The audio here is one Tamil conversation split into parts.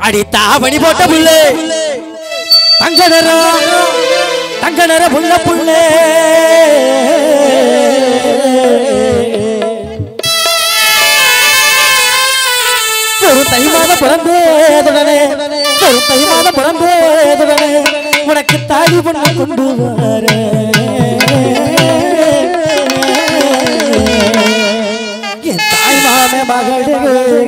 அடி தாவணி போட்ட புள்ளே தங்க நிறம் தங்க நிற புள்ள புள்ளே ஒரு தை மாத பிறந்தேதுடனே ஒரு தை மாத பிறந்தேதுடனே உனக்கு தாடி பொண்ணு கொண்டு வர என் தாய் மாமே மகளே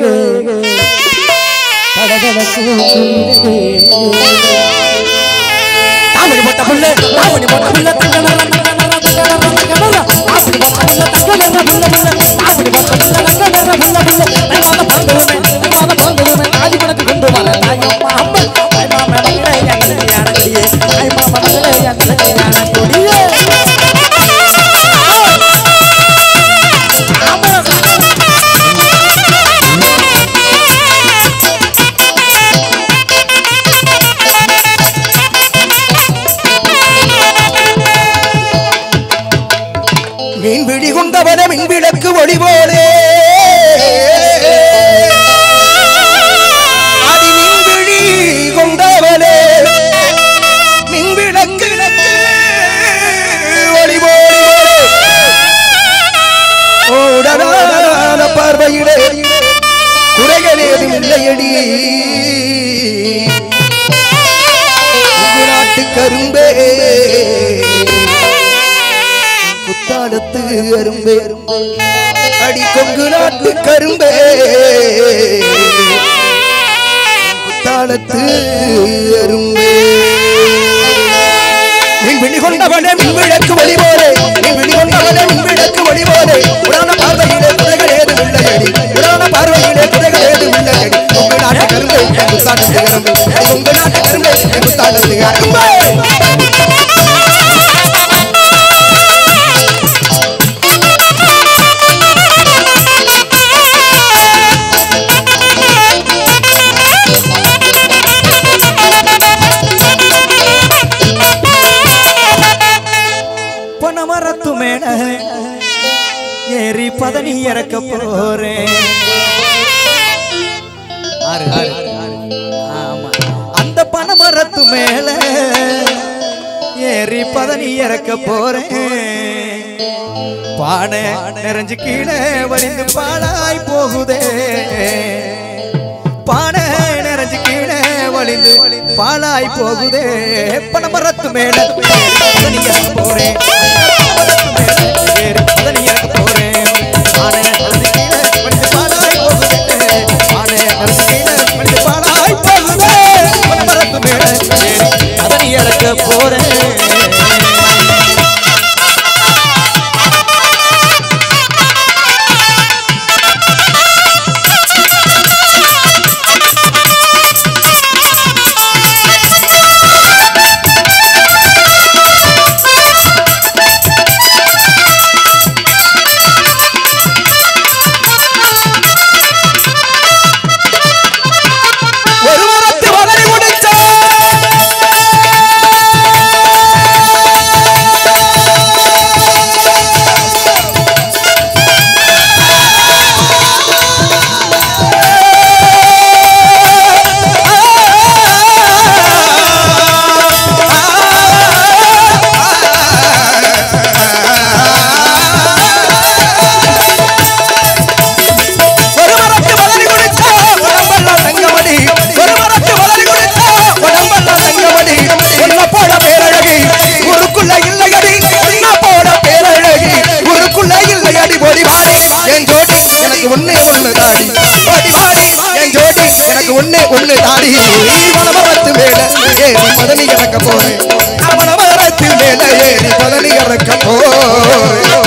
தாவணி போட்ட புள்ள தாவணி போட்ட புள்ள தங்க நிற தங்க நிற தங்க நிற தங்க நிற தாவணி போட்ட புள்ள தங்க நிற புள்ள புள்ள தாவணி போட்ட புள்ள தங்க நிற புள்ள புள்ள தைவாத பிறந்ததுமே தைவாத பிறந்ததுமே தாதி பணக்கு கொண்டு வர தாயம்மா அம்மா தாய் மாமா மகளே என் கல்யாண கொடியே தாய் மாமா மகளே என் கல்யாண கொடியே மீன்பிடி கொண்டவன மின்விளக்கு ஒளிவோலே அடி மின்விழி கொண்டவனே மின்விளக்கு ஒளிவோலே ஓடனான பார்வையிலே குறைகள் ஏதும் இல்லையடி உங்கள் நாட்டு கரும்பே குத்தாலத்து அரும்பே அடி கொங்கு நாட்டு கரும்பே குத்தாலத்து அரும்பே மின்விழி கொண்டவனே மின்விளக்கு வழி போலே மின்விழி கொண்டவனே மின்விளக்கு வழி போலே உடான பார்வையிலே குறைகள் ஏதும் இல்லையடி உடான பார்வையிலே குறைகள் ஏதும் இல்லையடி உங்கள் நாட்டு கரும்பே குத்தாலத்து அரும்பே அடி உங்கள் நாட்டு கரும்பே குத்தாலத்து அரும்பே பனமரத்து மேல ஏறி பதனி இறக்க போறேன் ஆறு, ஆறு. ஆமா. அந்த பனமரத்து மேல ஏறி பதனி இறக்க போறேன் பானை நிறைஞ்சு கீழே வலிந்து பாழாய் போகுதே பானை நிறைஞ்சு கீழே வலிந்து பாழாய் போகுதே பனமரத்து மேல பதனி இறக்க போறேன் பனமரத்து மேல ஏறி பதனி இறக்க போறேன் பானை நிறைஞ்சு கீழே வலிந்து பாழாய் போகுதே பானை நிறைஞ்சு கீழே வலிந்து பாழாய் போகுதே பனமரத்து மேல ஏறி பதனி இறக்க போறேன் ஒரு மரத்து வலை முடிச்ச ஒரு மரத்து வளரி குடிச்சா உடம்பெல்லாம் தங்கமடி ஒரு மரத்து வளரி குடிச்சா உடம்பெல்லாம் தங்கமடி உள்ள போட பேரழகி ஊருக்குள்ள இல்லையடி உள்ள போட பேரழகி ஊருக்குள்ள இல்லையடி ஓடி வாடி என் ஜோடி எனக்கு ஒண்ணே ஒண்ணு தாடி ஓடி வாடி என் ஜோடி எனக்கு ஒண்ணே ஒண்ணு தாடி மனமரத்து மேல ஏறி பதனி இறக்க போறேன் மனமரத்து மேல ஏறி பதனி இறக்க போறேன்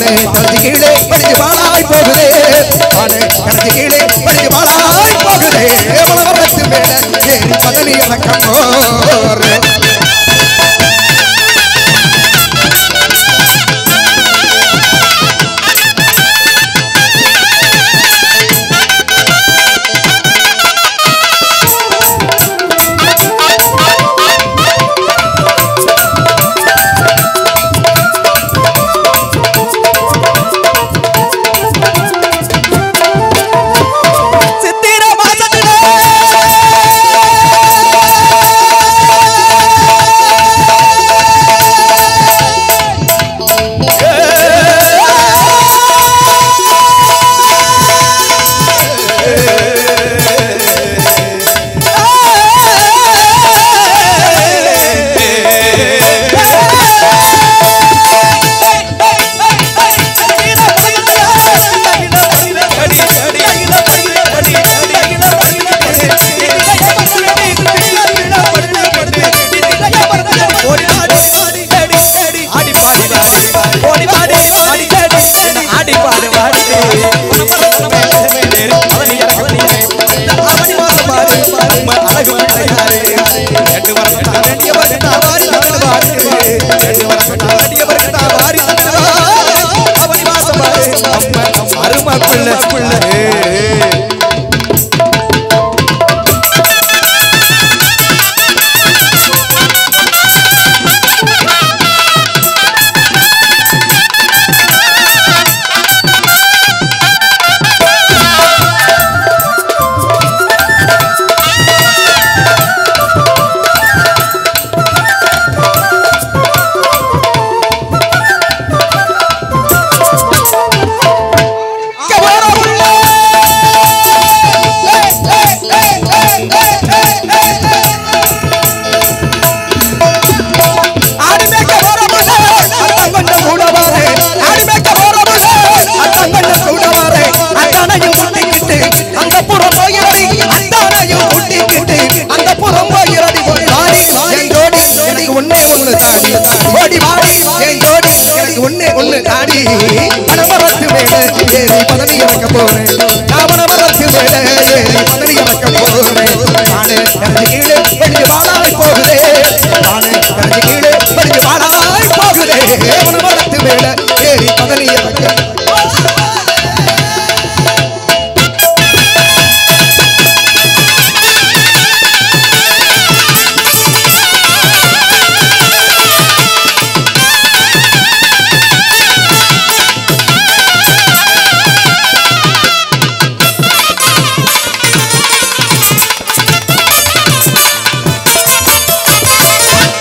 பானை கரைஞ்சு கீழே படிஞ்சு பாலாய் போகுதே பானை கரைஞ்சு கீழே படிஞ்சு பாலாய் போகுதே மலமரத்து மேல ஏறி பதனி இறக்கம் போறேன் சித்திர மாசத்துல அருமக்குள்ள பிள்ளை ஓடி வாடி என் ஜோடி எனக்கு ஒண்ணே ஒண்ணு தாடி பணமரத்து மேல ஏறி பதவி இறக்க போறேன்